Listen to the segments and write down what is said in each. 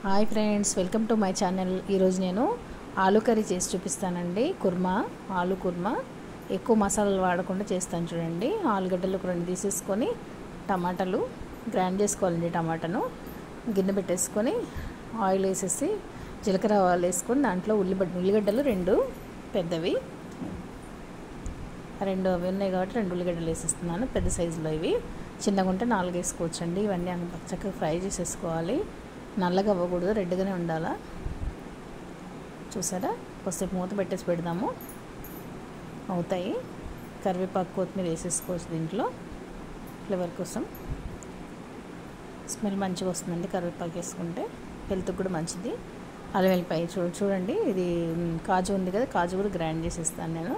hi friends welcome to my channel ఈరోజు నేను ఆలు కర్రీ చేసి చూపిస్తానండి కుర్మా ఆలు కుర్మా ఎక్కువ మసాలాలు వాడకుండా చేస్తాను చూడండి ఆలుగడ్డలు ఒక రెండు తీసేసుకొని టమాటాలు గ్రైండ్ చేసుకోవాలండి టమాటాను గిన్నె పెట్టేసుకొని ఆయిల్ వేసేసి జీలకర్ర ఆయిల్ వేసుకొని దాంట్లో ఉల్లిగడ్డ ఉల్లిగడ్డలు రెండు పెద్దవి రెండు అవి ఉన్నాయి కాబట్టి రెండు ఉల్లిగడ్డలు వేసేస్తున్నాను పెద్ద సైజులో ఇవి చిన్నగా ఉంటే నాలుగు వేసుకోవచ్చండి ఇవన్నీ చక్కగా ఫ్రై చేసేసుకోవాలి నల్లగా అవ్వకూడదు రెడ్గానే ఉండాలా చూసారా కొద్దిసేపు మూత పెట్టేసి పెడదాము అవుతాయి కరివేపాకు కొత్తిమీర వేసేసుకోవచ్చు దీంట్లో ఫ్లేవర్ కోసం స్మెల్ మంచిగా వస్తుందండి కరివేపాకు వేసుకుంటే హెల్త్కి కూడా మంచిది అల్లం వెల్లిపాయ చూ చూడండి ఇది కాజు ఉంది కదా కాజు కూడా గ్రైండ్ చేసేస్తాను నేను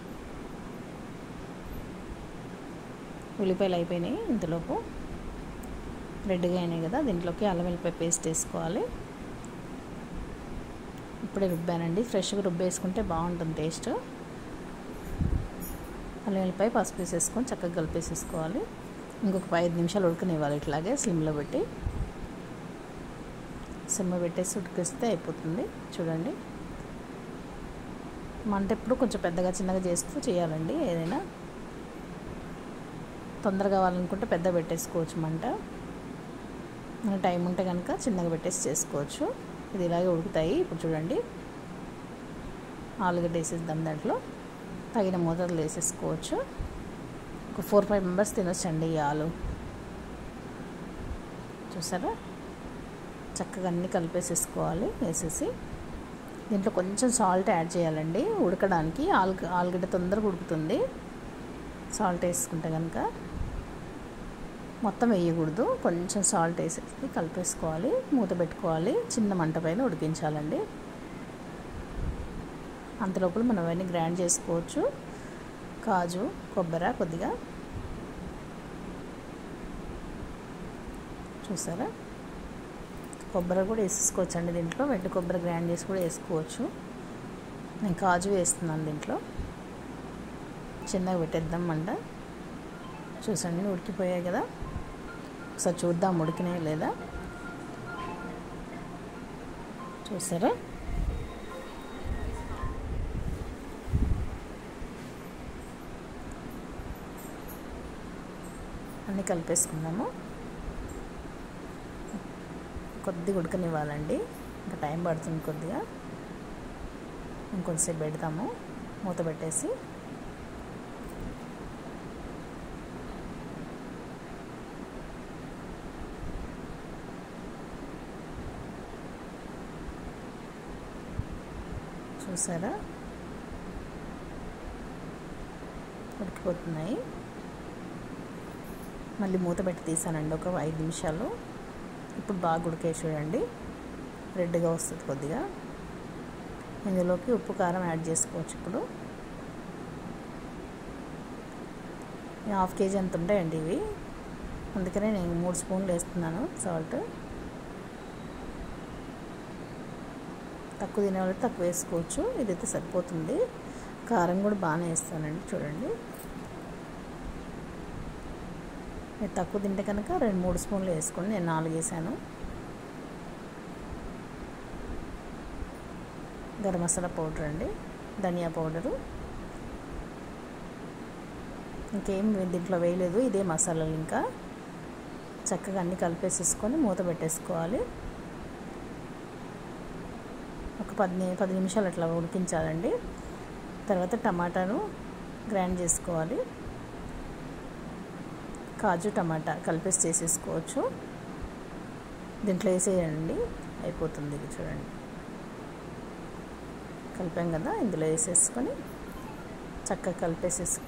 ఉల్లిపాయలు అయిపోయినాయి ఇంతలోపు రెడ్గా అయినాయి కదా దీంట్లోకి అల్లం వెల్లిపాయ పేస్ట్ వేసుకోవాలి ఇప్పుడే రుబ్బానండి ఫ్రెష్గా రుబ్బేసుకుంటే బాగుంటుంది టేస్ట్ అల్లం వెల్లిపాయ పసుపు వేసేసుకొని చక్కగా కలిపేసేసుకోవాలి ఇంకొక ఐదు నిమిషాలు ఉడకనివ్వాలి ఇట్లాగే సిమ్లో పెట్టి సిమ్ పెట్టేసి ఉడికిస్తే అయిపోతుంది చూడండి మంట ఎప్పుడు కొంచెం పెద్దగా చిన్నగా చేస్తూ చేయాలండి ఏదైనా తొందరగా కావాలనుకుంటే పెద్ద పెట్టేసుకోవచ్చు మంట మన టైం ఉంటే కనుక చిన్నగా పెట్టేసి చేసుకోవచ్చు ఇది ఇలాగే ఉడుకుతాయి ఇప్పుడు చూడండి ఆలుగడ్డ వేసేద్దాం దాంట్లో తగిన మూతలు వేసేసుకోవచ్చు ఒక ఫోర్ ఫైవ్ మెంబర్స్ తినొచ్చండి ఈ ఆలు చూసారా చక్కగా అన్నీ కలిపేసేసుకోవాలి వేసేసి దీంట్లో కొంచెం సాల్ట్ యాడ్ చేయాలండి ఉడకడానికి ఆలు ఆలుగడ్డ తొందరగా ఉడుకుతుంది సాల్ట్ వేసుకుంటే కనుక మొత్తం వేయకూడదు కొంచెం సాల్ట్ వేసేసి కలిపేసుకోవాలి మూత పెట్టుకోవాలి చిన్న మంట పైన ఉడికించాలండి అంతలోపల మనం అవన్నీ గ్రైండ్ చేసుకోవచ్చు కాజు కొబ్బరి కొద్దిగా చూసారా కొబ్బరి కూడా వేసేసుకోవచ్చు అండి దీంట్లో వెంట కొబ్బరి గ్రైండ్ చేసి కూడా వేసుకోవచ్చు నేను కాజు వేస్తున్నాను దీంట్లో చిన్నగా పెట్టేద్దాం మంట చూసండి ఉడికిపోయాయి కదా ఒకసారి చూద్దాం ఉడికినాయి లేదా చూసారా అన్నీ కలిపేసుకుందాము కొద్దిగా ఉడకనివ్వాలండి ఇంకా టైం పడుతుంది కొద్దిగా ఇంకొంచెంసేపు పెడతాము మూత పెట్టేసి చూసారా ఉడికిపోతున్నాయి మళ్ళీ మూత పెట్టి తీసానండి ఒక ఐదు నిమిషాలు ఇప్పుడు బాగా ఉడికే చూడండి రెడ్గా వస్తుంది కొద్దిగా ఇందులోకి ఉప్పు కారం యాడ్ చేసుకోవచ్చు ఇప్పుడు హాఫ్ కేజీ అంత ఉంటాయండి ఇవి అందుకనే నేను మూడు స్పూన్లు వేస్తున్నాను సాల్ట్ తక్కువ తినేవాళ్ళు తక్కువ వేసుకోవచ్చు ఇదైతే సరిపోతుంది కారం కూడా బాగానే వేస్తానండి చూడండి మీరు తక్కువ తింటే కనుక రెండు మూడు స్పూన్లు వేసుకోండి నేను నాలుగు వేసాను గరం మసాలా పౌడర్ అండి ధనియా పౌడరు ఇంకేం దీంట్లో వేయలేదు ఇదే మసాలాలు ఇంకా చక్కగా అన్నీ కలిపేసేసుకొని మూత పెట్టేసుకోవాలి ఒక పది పది నిమిషాలు అట్లా ఉడికించాలండి తర్వాత టమాటాను గ్రైండ్ చేసుకోవాలి కాజు టమాటా కలిపేసి చేసేసుకోవచ్చు దీంట్లో వేసేయండి అయిపోతుంది ఇది చూడండి కలిపాం కదా ఇందులో వేసేసుకొని చక్కగా కలిపేసేసు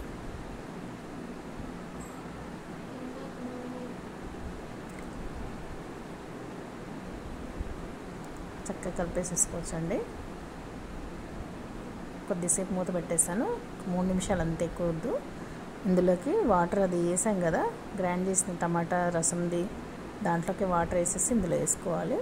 చక్కగా కలిపేసేసుకోవచ్చు అండి కొద్దిసేపు మూత పెట్టేసాను మూడు నిమిషాలు అంతే ఎక్కువద్దు ఇందులోకి వాటర్ అది వేసాం కదా గ్రైండ్ చేసిన టమాటా రసంది దాంట్లోకి వాటర్ వేసేసి ఇందులో వేసుకోవాలి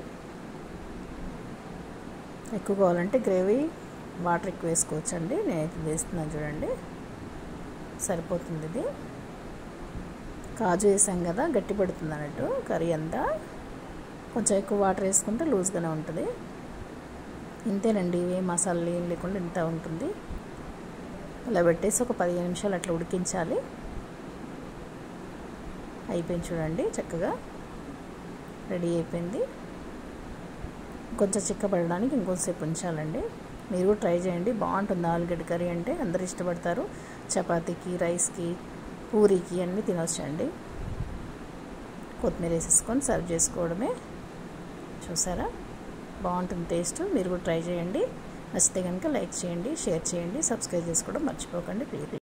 ఎక్కువ కావాలంటే గ్రేవీ వాటర్ ఎక్కువ వేసుకోవచ్చండి నేను వేస్తున్నాను చూడండి సరిపోతుంది ఇది కాజు వేసాం కదా గట్టి పడుతుంది అన్నట్టు కర్రీ అంతా కొంచెం ఎక్కువ వాటర్ వేసుకుంటే లూజ్గానే ఉంటుంది ఇంతేనండి ఏ మసాలాలు ఏం లేకుండా ఇంత ఉంటుంది అలా పెట్టేసి ఒక పదిహేను నిమిషాలు అట్లా ఉడికించాలి అయిపోయింది చూడండి చక్కగా రెడీ అయిపోయింది కొంచెం చిక్కబడడానికి ఇంకొంచెంసేపు ఉంచాలండి మీరు కూడా ట్రై చేయండి బాగుంటుంది ఆలుగడ్డ కర్రీ అంటే అందరు ఇష్టపడతారు చపాతీకి రైస్కి పూరికి అన్నీ తినొచ్చండి కొత్తిమీర వేసేసుకొని సర్వ్ చేసుకోవడమే చూసారా బాగుంటుంది టేస్ట్ మీరు కూడా ట్రై చేయండి నచ్చితే కనుక లైక్ చేయండి షేర్ చేయండి సబ్స్క్రైబ్ చేసుకోవడం మర్చిపోకండి ప్లీజ్